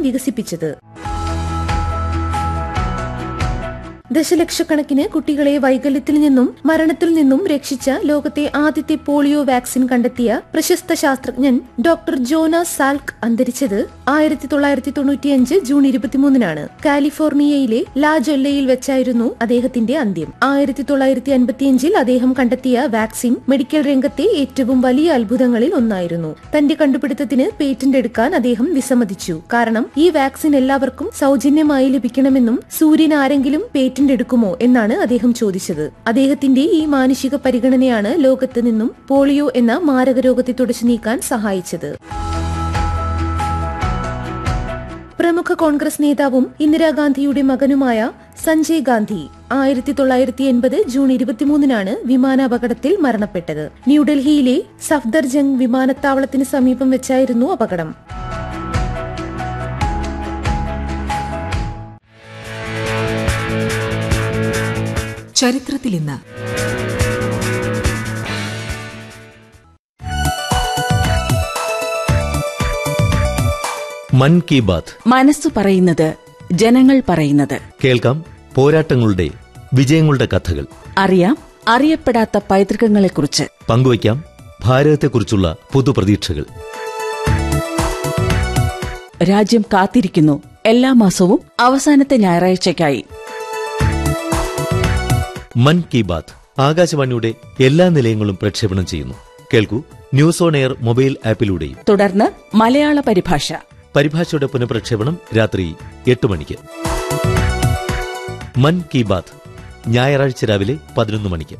വികസിപ്പിച്ചത് ദശലക്ഷക്കണക്കിന് കുട്ടികളെ വൈകല്യത്തിൽ നിന്നും മരണത്തിൽ നിന്നും രക്ഷിച്ച ലോകത്തെ ആദ്യത്തെ പോളിയോ വാക്സിൻ കണ്ടെത്തിയ പ്രശസ്ത ശാസ്ത്രജ്ഞൻ ഡോക്ടർ ജോനാസ് സാൽക്ക് അന്തരിച്ചത് ആയിരത്തി തൊള്ളായിരത്തി തൊണ്ണൂറ്റിയഞ്ച് ജൂൺ ഇരുപത്തിമൂന്നിനാണ് കാലിഫോർണിയയിലെ ലാ ജൊല്ലയിൽ വെച്ചായിരുന്നു അദ്ദേഹത്തിന്റെ അന്ത്യം ആയിരത്തി തൊള്ളായിരത്തി അൻപത്തിയഞ്ചിൽ അദ്ദേഹം കണ്ടെത്തിയ വാക്സിൻ മെഡിക്കൽ രംഗത്തെ ഏറ്റവും വലിയ അത്ഭുതങ്ങളിൽ ഒന്നായിരുന്നു തന്റെ കണ്ടുപിടുത്തത്തിന് പേറ്റന്റ് എടുക്കാൻ അദ്ദേഹം വിസമ്മതിച്ചു കാരണം ഈ വാക്സിൻ എല്ലാവർക്കും സൗജന്യമായി ലഭിക്കണമെന്നും സൂര്യൻ ആരെങ്കിലും പേറ്റന്റ് എടുക്കുമോ എന്നാണ് അദ്ദേഹം ചോദിച്ചത് അദ്ദേഹത്തിന്റെ ഈ മാനുഷിക പരിഗണനയാണ് ലോകത്ത് നിന്നും പോളിയോ എന്ന മാരക രോഗത്തെ തുടച്ചു നീക്കാൻ സഹായിച്ചത് പ്രമുഖ കോൺഗ്രസ് നേതാവും ഇന്ദിരാഗാന്ധിയുടെ മകനുമായ സഞ്ജയ് ഗാന്ധി ആയിരത്തി തൊള്ളായിരത്തി എൺപത് ജൂൺ ഇരുപത്തിമൂന്നിനാണ് വിമാനാപകടത്തിൽ മരണപ്പെട്ടത് ന്യൂഡൽഹിയിലെ സഫ്ദർജംഗ് വിമാനത്താവളത്തിന് സമീപം വെച്ചായിരുന്നു അപകടം ചരിത്രത്തിൽ ഇന്ന് മൻ കി ബാത്ത് മനസ്സു പറയുന്നത് ജനങ്ങൾ പറയുന്നത് കേൾക്കാം പോരാട്ടങ്ങളുടെ വിജയങ്ങളുടെ കഥകൾ അറിയാം അറിയപ്പെടാത്ത പൈതൃകങ്ങളെക്കുറിച്ച് പങ്കുവയ്ക്കാം ഭാരതത്തെക്കുറിച്ചുള്ള പുതുപ്രതീക്ഷകൾ രാജ്യം കാത്തിരിക്കുന്നു എല്ലാ മാസവും അവസാനത്തെ ഞായറാഴ്ചയ്ക്കായി മൻ കി ബാത്ത് ആകാശവാണിയുടെ എല്ലാ നിലയങ്ങളും പ്രക്ഷേപണം ചെയ്യുന്നു കേൾക്കൂ ന്യൂസ് ഓൺ എയർ മൊബൈൽ ആപ്പിലൂടെയും തുടർന്ന് മലയാള പരിഭാഷ പരിഭാഷയുടെ പുനഃപ്രക്ഷേപണം രാത്രി എട്ട് മണിക്ക് മൻ കി ബാത്ത് ഞായറാഴ്ച രാവിലെ പതിനൊന്ന് മണിക്ക്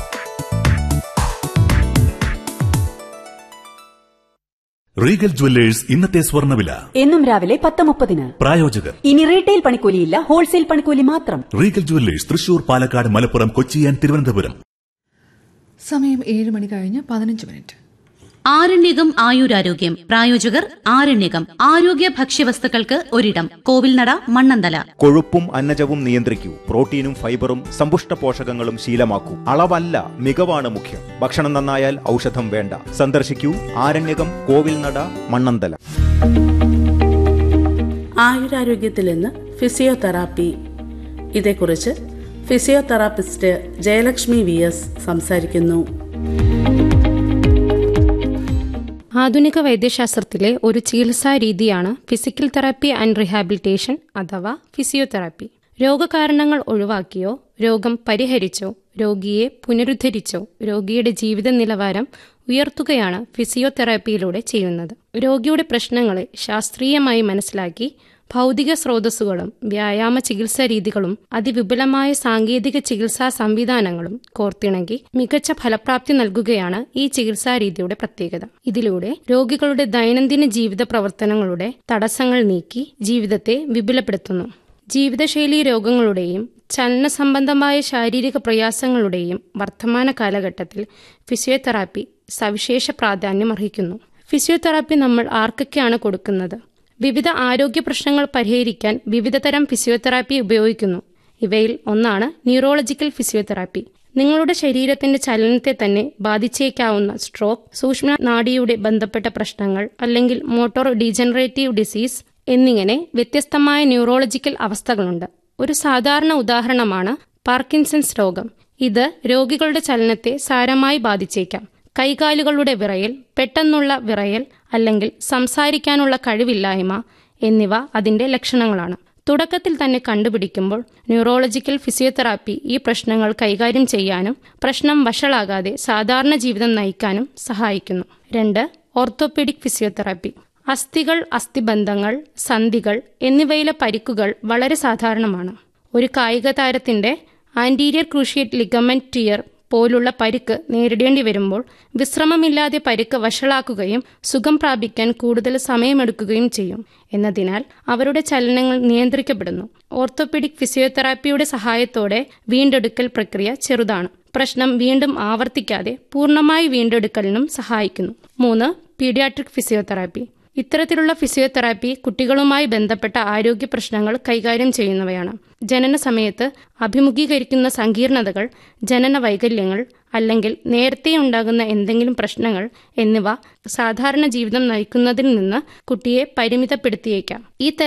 റീഗൽ ജുവല്ലേഴ്സ് ഇന്നത്തെ സ്വർണ്ണവില എന്നും രാവിലെ പത്ത് മുപ്പതിന് പ്രായോജകർ ഇനി റീറ്റെയിൽ പണിക്കൂലിയില്ല ഹോൾസെയിൽ പണിക്കൂലി മാത്രം Regal jewellers Thrissur Palakkad Malappuram Kochi and Thiruvananthapuram സമയം ഏഴ് മണി കഴിഞ്ഞ് പതിനഞ്ച് മിനിറ്റ് ആരണ്യകം ആയുരാരോഗ്യം പ്രായോജകർ ആരണ്യകം ആരോഗ്യ ഭക്ഷ്യവസ്തുക്കൾക്ക് ഒരിടം കോവിൽനട മണ്ണന്തല കൊഴുപ്പും അന്നജവും നിയന്ത്രിക്കൂ പ്രോട്ടീനും ഫൈബറും സമ്പുഷ്ട പോഷകങ്ങളും ശീലമാക്കൂ അളവല്ല മികവാണ് മുഖ്യം ഭക്ഷണം നന്നായാൽ ഔഷധം വേണ്ട സന്ദർശിക്കൂ ആരണ്യകം കോവിൽനട മണ്ണന്തല ആയുരാരോഗ്യത്തിൽ നിന്ന് ഫിസിയോതെറാപ്പി ഇതേക്കുറിച്ച് ഫിസിയോതെറാപ്പിസ്റ്റ് ജയലക്ഷ്മി വി എസ് സംസാരിക്കുന്നു ആധുനിക വൈദ്യശാസ്ത്രത്തിലെ ഒരു ചികിത്സാ രീതിയാണ് ഫിസിക്കൽ തെറാപ്പി ആൻഡ് റീഹാബിലിറ്റേഷൻ അഥവാ ഫിസിയോതെറാപ്പി രോഗകാരണങ്ങൾ ഒഴിവാക്കിയോ രോഗം പരിഹരിച്ചോ രോഗിയെ പുനരുദ്ധരിച്ചോ രോഗിയുടെ ജീവിത നിലവാരം ഉയർത്തുകയാണ് ഫിസിയോതെറാപ്പിയിലൂടെ ചെയ്യുന്നത് രോഗിയുടെ പ്രശ്നങ്ങളെ ശാസ്ത്രീയമായി മനസ്സിലാക്കി ഭൗതിക സ്രോതസ്സുകളും വ്യായാമ ചികിത്സാ രീതികളും അതിവിപുലമായ സാങ്കേതിക ചികിത്സാ സംവിധാനങ്ങളും കോർത്തിണങ്ങി മികച്ച ഫലപ്രാപ്തി നൽകുകയാണ് ഈ ചികിത്സാ രീതിയുടെ പ്രത്യേകത ഇതിലൂടെ രോഗികളുടെ ദൈനംദിന ജീവിത പ്രവർത്തനങ്ങളുടെ തടസ്സങ്ങൾ നീക്കി ജീവിതത്തെ വിപുലപ്പെടുത്തുന്നു ജീവിതശൈലി രോഗങ്ങളുടെയും ചലന സംബന്ധമായ ശാരീരിക പ്രയാസങ്ങളുടെയും വർത്തമാന കാലഘട്ടത്തിൽ ഫിസിയോതെറാപ്പി സവിശേഷ പ്രാധാന്യം അർഹിക്കുന്നു ഫിസിയോതെറാപ്പി നമ്മൾ ആർക്കൊക്കെയാണ് കൊടുക്കുന്നത് വിവിധ ആരോഗ്യ പ്രശ്നങ്ങൾ പരിഹരിക്കാൻ വിവിധതരം ഫിസിയോതെറാപ്പി ഉപയോഗിക്കുന്നു ഇവയിൽ ഒന്നാണ് ന്യൂറോളജിക്കൽ ഫിസിയോതെറാപ്പി നിങ്ങളുടെ ശരീരത്തിന്റെ ചലനത്തെ തന്നെ ബാധിച്ചേക്കാവുന്ന സ്ട്രോക്ക് സൂക്ഷ്മ നാഡിയുടെ ബന്ധപ്പെട്ട പ്രശ്നങ്ങൾ അല്ലെങ്കിൽ മോട്ടോർ ഡീജനറേറ്റീവ് ഡിസീസ് എന്നിങ്ങനെ വ്യത്യസ്തമായ ന്യൂറോളജിക്കൽ അവസ്ഥകളുണ്ട് ഒരു സാധാരണ ഉദാഹരണമാണ് പാർക്കിൻസൺസ് രോഗം ഇത് രോഗികളുടെ ചലനത്തെ സാരമായി ബാധിച്ചേക്കാം കൈകാലുകളുടെ വിറയൽ പെട്ടെന്നുള്ള വിറയൽ അല്ലെങ്കിൽ സംസാരിക്കാനുള്ള കഴിവില്ലായ്മ എന്നിവ അതിന്റെ ലക്ഷണങ്ങളാണ് തുടക്കത്തിൽ തന്നെ കണ്ടുപിടിക്കുമ്പോൾ ന്യൂറോളജിക്കൽ ഫിസിയോതെറാപ്പി ഈ പ്രശ്നങ്ങൾ കൈകാര്യം ചെയ്യാനും പ്രശ്നം വഷളാകാതെ സാധാരണ ജീവിതം നയിക്കാനും സഹായിക്കുന്നു രണ്ട് ഓർത്തോപെഡിക് ഫിസിയോതെറാപ്പി അസ്ഥികൾ അസ്ഥിബന്ധങ്ങൾ സന്ധികൾ എന്നിവയിലെ പരിക്കുകൾ വളരെ സാധാരണമാണ് ഒരു കായിക താരത്തിന്റെ ആന്റീരിയർ ക്രൂഷിയേറ്റ് ലിഗമെന്റ് ടിയർ പോലുള്ള പരിക്ക് നേരിടേണ്ടി വരുമ്പോൾ വിശ്രമമില്ലാതെ പരിക്ക് വഷളാക്കുകയും സുഖം പ്രാപിക്കാൻ കൂടുതൽ സമയമെടുക്കുകയും ചെയ്യും എന്നതിനാൽ അവരുടെ ചലനങ്ങൾ നിയന്ത്രിക്കപ്പെടുന്നു ഓർത്തോപെഡിക് ഫിസിയോതെറാപ്പിയുടെ സഹായത്തോടെ വീണ്ടെടുക്കൽ പ്രക്രിയ ചെറുതാണ് പ്രശ്നം വീണ്ടും ആവർത്തിക്കാതെ പൂർണ്ണമായി വീണ്ടെടുക്കലിനും സഹായിക്കുന്നു മൂന്ന് പീഡിയാട്രിക് ഫിസിയോതെറാപ്പി ഇത്തരത്തിലുള്ള ഫിസിയോതെറാപ്പി കുട്ടികളുമായി ബന്ധപ്പെട്ട ആരോഗ്യ പ്രശ്നങ്ങൾ കൈകാര്യം ചെയ്യുന്നവയാണ് ജനന സമയത്ത് അഭിമുഖീകരിക്കുന്ന സങ്കീർണതകൾ ജനന വൈകല്യങ്ങൾ അല്ലെങ്കിൽ നേരത്തെ ഉണ്ടാകുന്ന എന്തെങ്കിലും പ്രശ്നങ്ങൾ എന്നിവ സാധാരണ ജീവിതം നയിക്കുന്നതിൽ നിന്ന് കുട്ടിയെ പരിമിതപ്പെടുത്തിയേക്കാം ഈ